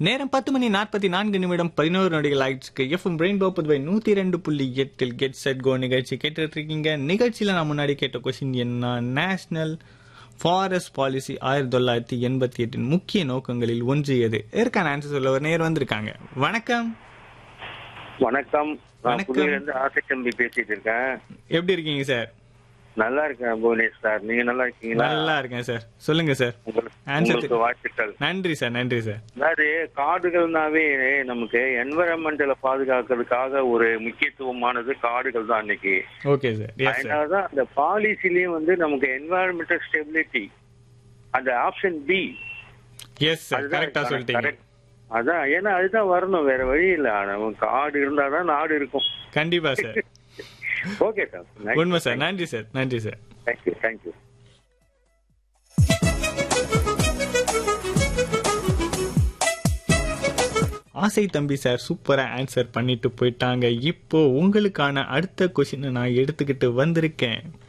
நேரம் பத்து மணி நாற்பத்தி நான்கு நிமிடம் பதினோரு நொடிகள் ஆயிடுச்சு எஃப்எம் ரெயின்போ புதுவை நூத்தி ரெண்டு புள்ளி எட்டில் கெட் செட் கோ நிகழ்ச்சி கேட்டுட்டு இருக்கீங்க நிகழ்ச்சியில நான் முன்னாடி கேட்ட கொஸ்டின் என்ன நேஷனல் ஃபாரஸ்ட் பாலிசி ஆயிரத்தி தொள்ளாயிரத்தி எண்பத்தி எட்டின் முக்கிய நோக்கங்களில் ஒன்று எது இதற்கான ஆன்சர் சொல்ல ஒரு நேர் வந்திருக்காங்க வணக்கம் வணக்கம் நான் வணக்கம். புதுவையில இருந்து ஆசை தம்பி பேசிட்டு இருக்கேன் எப்படி இருக்கீங்க சார் நல்லா இருக்கேன் புவனேஷ் சார் நீங்க நல்லா இருக்கீங்களா நல்லா இருக்கேன் சார் சொல்லுங்க சார் உங்களுக்கு Answer உங்களுக்கு வாழ்த்துக்கள் நன்றி சார் நன்றி சார் அதாவது காடுகள்னாவே நமக்கு என்வரன்மெண்டலை பாதுகாக்கிறதுக்காக ஒரு முக்கியத்துவமானது காடுகள் தான் இன்னைக்கு ஓகே சார் எஸ் சார் அதனாலதான் அந்த பாலிசிலயும் வந்து நமக்கு என்வாயர்மெண்டல் ஸ்டெபிலிட்டி அந்த ஆப்ஷன் பி எஸ் சார் கரெக்டா சொல்லிட்டீங்க அதான் ஏன்னா அதுதான் வரணும் வேற வழி இல்ல நம்ம காடு இருந்தாதான் நாடு இருக்கும் கண்டிப்பா சார் ஓகே சார் உண்மை சார் நன்றி சார் நன்றி சார் தேங்க்யூ தேங்க்யூ ஆசை தம்பி சார் சூப்பரா ஆன்சர் பண்ணிட்டு போயிட்டாங்க இப்போ உங்களுக்கான அடுத்த கொஸ்டினை நான் எடுத்துக்கிட்டு வந்திருக்கேன்